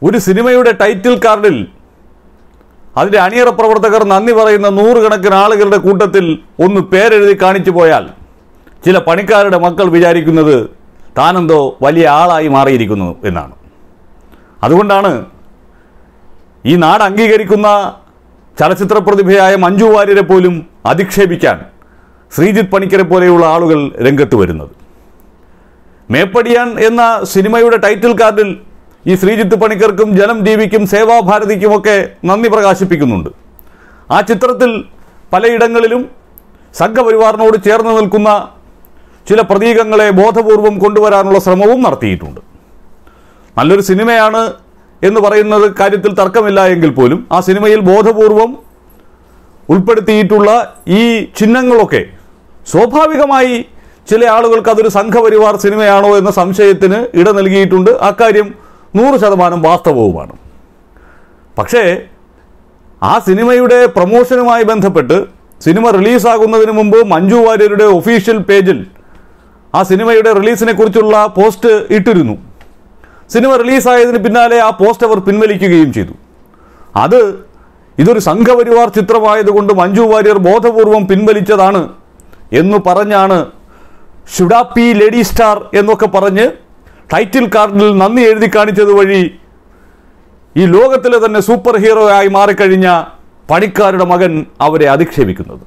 ഒരു സിനിമയുടെ ടൈറ്റിൽ കാർഡിൽ അതിൻ്റെ അണിയറ പ്രവർത്തകർ നന്ദി പറയുന്ന നൂറുകണക്കിന് ആളുകളുടെ കൂട്ടത്തിൽ ഒന്ന് പേരെഴുതി കാണിച്ചു പോയാൽ ചില പണിക്കാരുടെ മക്കൾ വിചാരിക്കുന്നത് താനെന്തോ വലിയ ആളായി മാറിയിരിക്കുന്നു എന്നാണ് അതുകൊണ്ടാണ് ഈ നാട് അംഗീകരിക്കുന്ന ചലച്ചിത്ര പ്രതിഭയായ മഞ്ജു വാര്യരെ പോലും അധിക്ഷേപിക്കാൻ ശ്രീജിത്ത് പണിക്കരെ പോലെയുള്ള ആളുകൾ രംഗത്ത് വരുന്നത് മേപ്പടിയാൻ എന്ന സിനിമയുടെ ടൈറ്റിൽ കാർഡിൽ ഈ ശ്രീജിത്ത് പണിക്കർക്കും ജനം ടി വിക്കും സേവാഭാരതിക്കുമൊക്കെ നന്ദി പ്രകാശിപ്പിക്കുന്നുണ്ട് ആ ചിത്രത്തിൽ പലയിടങ്ങളിലും സംഘപരിവാറിനോട് ചേർന്ന് നിൽക്കുന്ന ചില പ്രതീകങ്ങളെ ബോധപൂർവം കൊണ്ടുവരാനുള്ള ശ്രമവും നടത്തിയിട്ടുണ്ട് നല്ലൊരു സിനിമയാണ് എന്ന് പറയുന്നത് കാര്യത്തിൽ തർക്കമില്ല എങ്കിൽ പോലും ആ സിനിമയിൽ ബോധപൂർവം ഉൾപ്പെടുത്തിയിട്ടുള്ള ഈ ചിഹ്നങ്ങളൊക്കെ സ്വാഭാവികമായി ചില ആളുകൾക്ക് അതൊരു സംഘപരിവാർ സിനിമയാണോ എന്ന സംശയത്തിന് ഇട നൽകിയിട്ടുണ്ട് അക്കാര്യം നൂറ് ശതമാനം വാസ്തവവുമാണ് പക്ഷേ ആ സിനിമയുടെ പ്രമോഷനുമായി ബന്ധപ്പെട്ട് സിനിമ റിലീസാകുന്നതിന് മുമ്പ് മഞ്ജു വാര്യരുടെ ഒഫീഷ്യൽ പേജിൽ ആ സിനിമയുടെ റിലീസിനെ കുറിച്ചുള്ള പോസ്റ്റ് ഇട്ടിരുന്നു സിനിമ റിലീസായതിന് പിന്നാലെ ആ പോസ്റ്റ് അവർ പിൻവലിക്കുകയും ചെയ്തു അത് ഇതൊരു സംഘപരിവാർ ചിത്രമായതുകൊണ്ട് മഞ്ജു വാര്യർ ബോധപൂർവം പിൻവലിച്ചതാണ് എന്ന് പറഞ്ഞാണ് ഷുഡാപ്പി ലേഡി സ്റ്റാർ എന്നൊക്കെ പറഞ്ഞ് ടൈറ്റിൽ കാർഡിൽ നന്ദി എഴുതി കാണിച്ചത് വഴി ഈ ലോകത്തിലെ തന്നെ സൂപ്പർ ഹീറോ ആയി മാറിക്കഴിഞ്ഞ പണിക്കാരുടെ മകൻ അവരെ അധിക്ഷേപിക്കുന്നത്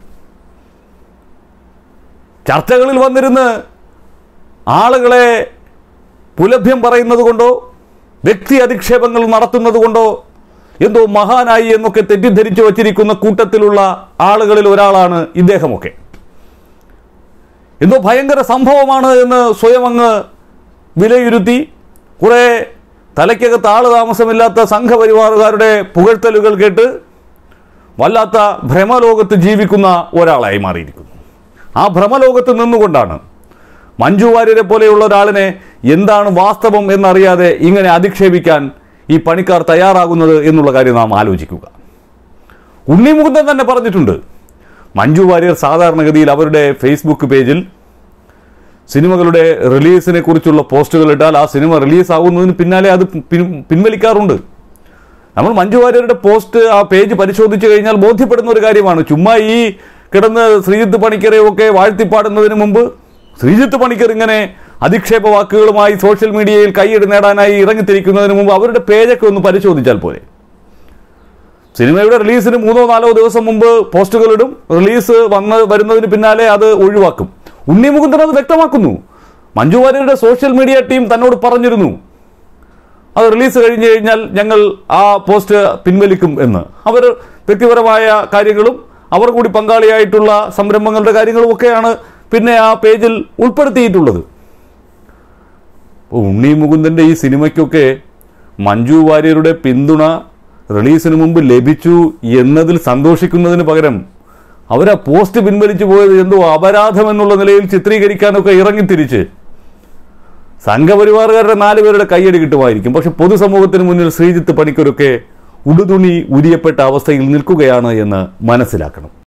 ചർച്ചകളിൽ വന്നിരുന്ന് ആളുകളെ പുലഭ്യം പറയുന്നത് കൊണ്ടോ വ്യക്തി അധിക്ഷേപങ്ങൾ നടത്തുന്നത് കൊണ്ടോ എന്തോ മഹാനായി എന്നൊക്കെ തെറ്റിദ്ധരിച്ചു വച്ചിരിക്കുന്ന കൂട്ടത്തിലുള്ള ആളുകളിൽ ഒരാളാണ് ഇദ്ദേഹമൊക്കെ എന്തോ ഭയങ്കര സംഭവമാണ് എന്ന് സ്വയം അങ്ങ് വിലയിരുത്തി കുറേ തലയ്ക്കകത്ത് ആള് താമസമില്ലാത്ത സംഘപരിവാറുകാരുടെ പുകഴ്ത്തലുകൾ കേട്ട് വല്ലാത്ത ഭ്രമലോകത്ത് ജീവിക്കുന്ന ഒരാളായി മാറിയിരിക്കുന്നു ആ ഭ്രമലോകത്ത് നിന്നുകൊണ്ടാണ് മഞ്ജു വാര്യരെ പോലെയുള്ള ഒരാളിനെ എന്താണ് വാസ്തവം എന്നറിയാതെ ഇങ്ങനെ അധിക്ഷേപിക്കാൻ ഈ പണിക്കാർ തയ്യാറാകുന്നത് എന്നുള്ള കാര്യം നാം ആലോചിക്കുക ഉണ്ണി മുകുന്ദൻ തന്നെ പറഞ്ഞിട്ടുണ്ട് മഞ്ജു വാര്യർ സാധാരണഗതിയിൽ അവരുടെ ഫേസ്ബുക്ക് പേജിൽ സിനിമകളുടെ റിലീസിനെ കുറിച്ചുള്ള പോസ്റ്റുകൾ ഇട്ടാൽ ആ സിനിമ റിലീസാകുന്നതിന് പിന്നാലെ അത് പിൻ- പിൻവലിക്കാറുണ്ട് നമ്മൾ മഞ്ജു വാര്യരുടെ പോസ്റ്റ് ആ പേജ് പരിശോധിച്ചു കഴിഞ്ഞാൽ ബോധ്യപ്പെടുന്ന ഒരു കാര്യമാണ് ചുമ്മാ ഈ കിടന്ന് ശ്രീജിത്ത് പണിക്കരെ ഒക്കെ വാഴ്ത്തിപ്പാടുന്നതിന് മുമ്പ് ശ്രീജിത്ത് പണിക്കർ ഇങ്ങനെ അധിക്ഷേപ വാക്കുകളുമായി സോഷ്യൽ മീഡിയയിൽ കൈയ്യടി നേടാനായി ഇറങ്ങിത്തിരിക്കുന്നതിന് മുമ്പ് അവരുടെ പേജൊക്കെ ഒന്ന് പരിശോധിച്ചാൽ പോരെ സിനിമയുടെ റിലീസിന് മൂന്നോ നാലോ ദിവസം മുമ്പ് പോസ്റ്റുകളിടും റിലീസ് വന്ന് വരുന്നതിന് പിന്നാലെ അത് ഒഴിവാക്കും ഉണ്ണി മുകുന്ദൻ അത് വ്യക്തമാക്കുന്നു മഞ്ജു വാര്യരുടെ സോഷ്യൽ മീഡിയ ടീം തന്നോട് പറഞ്ഞിരുന്നു അത് റിലീസ് കഴിഞ്ഞു കഴിഞ്ഞാൽ ഞങ്ങൾ ആ പോസ്റ്റ് പിൻവലിക്കും എന്ന് അവർ വ്യക്തിപരമായ കാര്യങ്ങളും അവർ കൂടി പങ്കാളിയായിട്ടുള്ള സംരംഭങ്ങളുടെ കാര്യങ്ങളും ഒക്കെയാണ് പിന്നെ ആ പേജിൽ ഉൾപ്പെടുത്തിയിട്ടുള്ളത് അപ്പോൾ ഉണ്ണി മുകുന്ദൻ്റെ ഈ സിനിമയ്ക്കൊക്കെ മഞ്ജു വാര്യരുടെ പിന്തുണ റിലീസിന് മുമ്പ് ലഭിച്ചു എന്നതിൽ സന്തോഷിക്കുന്നതിന് പകരം അവർ ആ പോസ്റ്റ് പിൻവലിച്ചു പോയത് എന്തോ അപരാധം എന്നുള്ള നിലയിൽ ചിത്രീകരിക്കാനൊക്കെ ഇറങ്ങിത്തിരിച്ച് സംഘപരിവാറുകാരുടെ നാല് പേരുടെ കയ്യടി കിട്ടുമായിരിക്കും പക്ഷെ പൊതുസമൂഹത്തിന് മുന്നിൽ ശ്രീജിത്ത് പണിക്കരൊക്കെ ഉടുതുണി ഉരിയപ്പെട്ട അവസ്ഥയിൽ നിൽക്കുകയാണ് എന്ന് മനസ്സിലാക്കണം